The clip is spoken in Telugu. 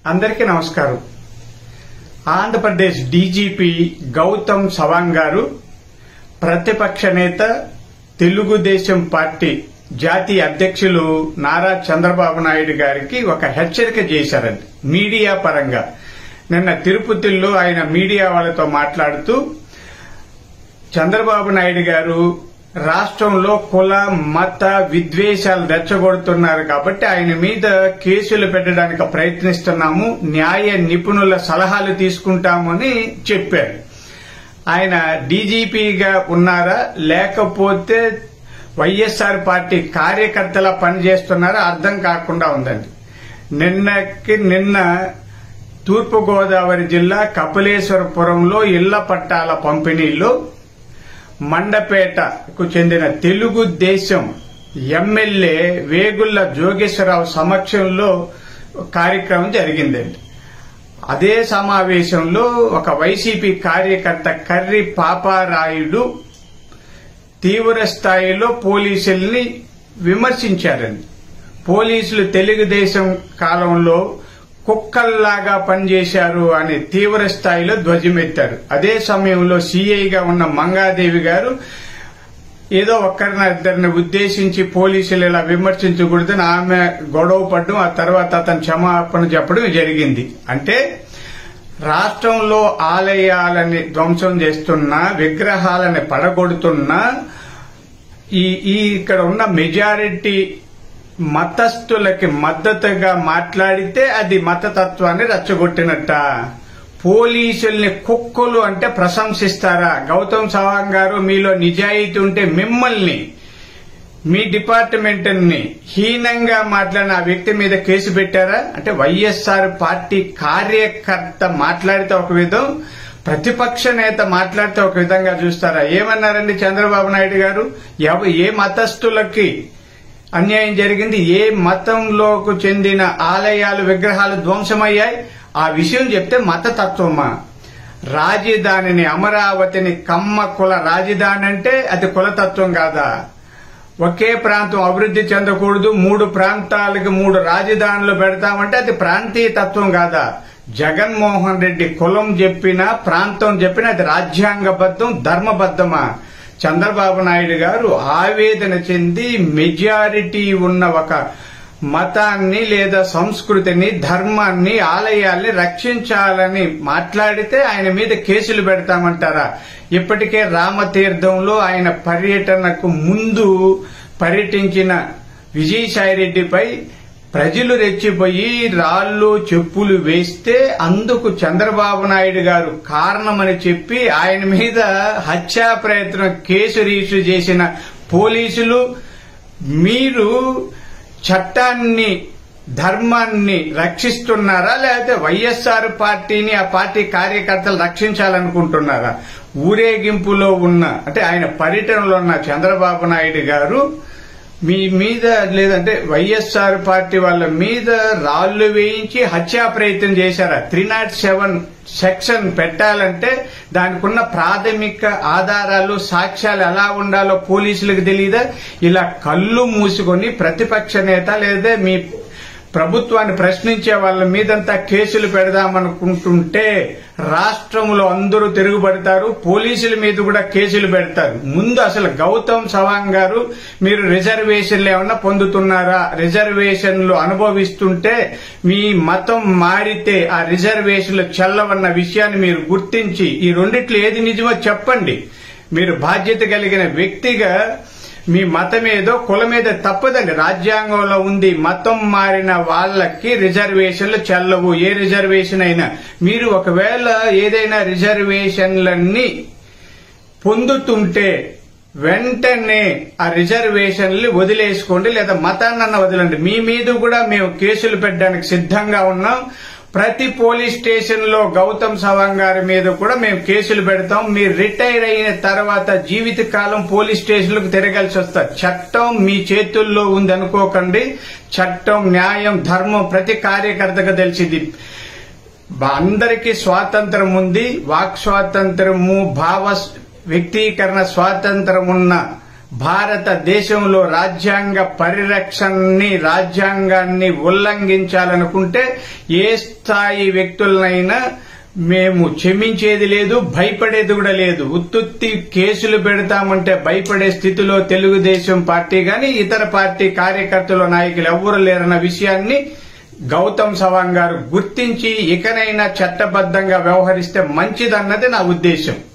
అందరికీ నమస్కారం ఆంధ్రప్రదేశ్ డీజీపీ గౌతమ్ సవాంగ్ గారు ప్రతిపక్ష నేత తెలుగుదేశం పార్టీ జాతీయ అధ్యక్షులు నారా చంద్రబాబు నాయుడు గారికి ఒక హెచ్చరిక చేశారండి మీడియా పరంగా నిన్న తిరుపతిలో ఆయన మీడియా వాళ్ళతో మాట్లాడుతూ చంద్రబాబు నాయుడు గారు రాష్ట్రంలో కుల మత విద్వేషాలు రెచ్చగొడుతున్నారు కాబట్టి ఆయన మీద కేసులు పెట్టడానికి ప్రయత్నిస్తున్నాము న్యాయ నిపుణుల సలహాలు తీసుకుంటామని చెప్పారు ఆయన డీజీపీగా ఉన్నారా లేకపోతే వైఎస్ఆర్ పార్టీ కార్యకర్తలా పనిచేస్తున్నారా అర్థం కాకుండా ఉందండి నిన్నకి నిన్న తూర్పుగోదావరి జిల్లా కపిలేశ్వరపురంలో ఇళ్ల పట్టాల పంపిణీలో మండపేటకు చెందిన తెలుగుదేశం ఎమ్మెల్యే వేగుళ్ల జోగేశ్వరరావు సమక్షంలో కార్యక్రమం జరిగిందండి అదే సమావేశంలో ఒక వైసీపీ కార్యకర్త కర్రి పాపారాయుడు తీవ్ర స్థాయిలో పోలీసుల్ని విమర్శించారండి పోలీసులు తెలుగుదేశం కాలంలో కుక్కల్లాగా పనిచేశారు అని తీవ్ర స్థాయిలో ధ్వజమెత్తారు అదే సమయంలో సీఐగా ఉన్న మంగాదేవి గారు ఏదో ఒక్కరిని ఇద్దరిని ఉద్దేశించి పోలీసులు ఇలా విమర్శించకూడదని ఆమె గొడవ పడడం ఆ తర్వాత అతను క్షమాపణ చెప్పడం జరిగింది అంటే రాష్ట్రంలో ఆలయాలని ధ్వంసం చేస్తున్న విగ్రహాలని పడగొడుతున్న ఈ ఈ ఇక్కడ ఉన్న మెజారిటీ మతస్థులకి మద్దతుగా మాట్లాడితే అది మతతత్వాన్ని రెచ్చగొట్టినట్ట పోలీసుల్ని కుక్కలు అంటే ప్రశంసిస్తారా గౌతమ్ సవాంగ్ గారు మీలో నిజాయితీ ఉంటే మిమ్మల్ని మీ డిపార్ట్మెంట్ ని హీనంగా మాట్లాడిన ఆ వ్యక్తి మీద కేసు పెట్టారా అంటే వైఎస్ఆర్ పార్టీ కార్యకర్త మాట్లాడితే ఒక విధం ప్రతిపక్ష నేత మాట్లాడితే ఒక విధంగా చూస్తారా ఏమన్నారండి చంద్రబాబు నాయుడు గారు ఎవ- ఏ మతస్థులకి అన్యాయం జరిగింది ఏ మతంలోకి చెందిన ఆలయాలు విగ్రహాలు ధ్వంసమయ్యాయి ఆ విషయం చెప్తే మతతత్వమా రాజధానిని అమరావతిని కమ్మ కుల రాజధాని అంటే అది కులతత్వం కాదా ఒకే ప్రాంతం అభివృద్ధి చెందకూడదు మూడు ప్రాంతాలకు మూడు రాజధానులు పెడతామంటే అది ప్రాంతీయ తత్వం కాదా జగన్మోహన్ రెడ్డి కులం చెప్పినా ప్రాంతం చెప్పినా అది రాజ్యాంగబద్ధం ధర్మబద్ధమా చంద్రబాబు నాయుడు గారు ఆవేదన చెంది మెజారిటీ ఉన్న ఒక మతాన్ని లేదా సంస్కృతిని ధర్మాన్ని ఆలయాల్ని రక్షించాలని మాట్లాడితే ఆయన మీద కేసులు పెడతామంటారా ఇప్పటికే రామతీర్థంలో ఆయన పర్యటనకు ముందు పర్యటించిన విజయసాయిరెడ్డిపై ప్రజలు రెచ్చిపోయి రాళ్లు చెప్పులు వేస్తే అందుకు చంద్రబాబు నాయుడు గారు కారణమని చెప్పి ఆయన మీద హత్యా ప్రయత్నం కేసు రిజిస్టర్ చేసిన పోలీసులు మీరు చట్టాన్ని ధర్మాన్ని రక్షిస్తున్నారా లేకపోతే వైఎస్ఆర్ పార్టీని ఆ పార్టీ కార్యకర్తలు రక్షించాలనుకుంటున్నారా ఊరేగింపులో ఉన్న అంటే ఆయన పర్యటనలో ఉన్న చంద్రబాబు నాయుడు గారు మీ మీద లేదంటే వైఎస్ఆర్ పార్టీ వాళ్ళ మీద రాళ్లు వేయించి హత్యా ప్రయత్నం చేశారా త్రీ నాట్ సెవెన్ సెక్షన్ పెట్టాలంటే దానికి ఉన్న ప్రాథమిక ఆధారాలు సాక్ష్యాలు ఎలా ఉండాలో పోలీసులకు తెలియదా ఇలా కళ్ళు మూసుకొని ప్రతిపక్ష నేత లేదా మీ ప్రభుత్వాన్ని ప్రశ్నించే వాళ్ళ మీదంతా కేసులు పెడదామనుకుంటుంటే రాష్ట్రంలో అందరూ తిరుగుబడతారు పోలీసుల మీద కూడా కేసులు పెడతారు ముందు అసలు గౌతమ్ సవాంగ్ గారు మీరు రిజర్వేషన్లు ఏమన్నా పొందుతున్నారా రిజర్వేషన్లు అనుభవిస్తుంటే మీ మతం మారితే ఆ రిజర్వేషన్లు చెల్లవన్న విషయాన్ని మీరు గుర్తించి ఈ రెండిట్లో ఏది నిజమో చెప్పండి మీరు బాధ్యత కలిగిన వ్యక్తిగా మీ మతం ఏదో కులమేదో తప్పదండి రాజ్యాంగంలో ఉంది మతం మారిన వాళ్ళకి రిజర్వేషన్లు చెల్లవు ఏ రిజర్వేషన్ అయినా మీరు ఒకవేళ ఏదైనా రిజర్వేషన్లన్నీ పొందుతుంటే వెంటనే ఆ రిజర్వేషన్లు వదిలేసుకోండి లేదా మతాన్నన్న వదలండి మీ మీద కూడా మేము కేసులు పెట్టడానికి సిద్ధంగా ఉన్నాం ప్రతి పోలీస్ స్టేషన్ లో గౌతమ్ సవాంగ్ గారి మీద కూడా మేము కేసులు పెడతాం మీరు రిటైర్ అయిన తర్వాత జీవితకాలం పోలీస్ స్టేషన్లకు తిరగాల్సి వస్తారు చట్టం మీ చేతుల్లో ఉంది అనుకోకండి చట్టం న్యాయం ధర్మం ప్రతి కార్యకర్తకు తెలిసింది అందరికీ స్వాతంత్రం ఉంది వాక్ స్వాతంత్రము భావ వ్యక్తీకరణ స్వాతంత్రం ఉన్న భారతదేశంలో రాజ్యాంగ పరిరక్షణని రాజ్యాంగాన్ని ఉల్లంఘించాలనుకుంటే ఏ స్థాయి వ్యక్తులనైనా మేము క్షమించేది లేదు భయపడేది కూడా లేదు ఉత్తుత్తి కేసులు పెడతామంటే భయపడే స్థితిలో తెలుగుదేశం పార్టీ గాని ఇతర పార్టీ కార్యకర్తలు నాయకులు ఎవ్వరు లేరన్న విషయాన్ని గౌతమ్ సవాంగ్ గారు గుర్తించి ఇకనైనా చట్టబద్ధంగా వ్యవహరిస్తే మంచిదన్నది నా ఉద్దేశం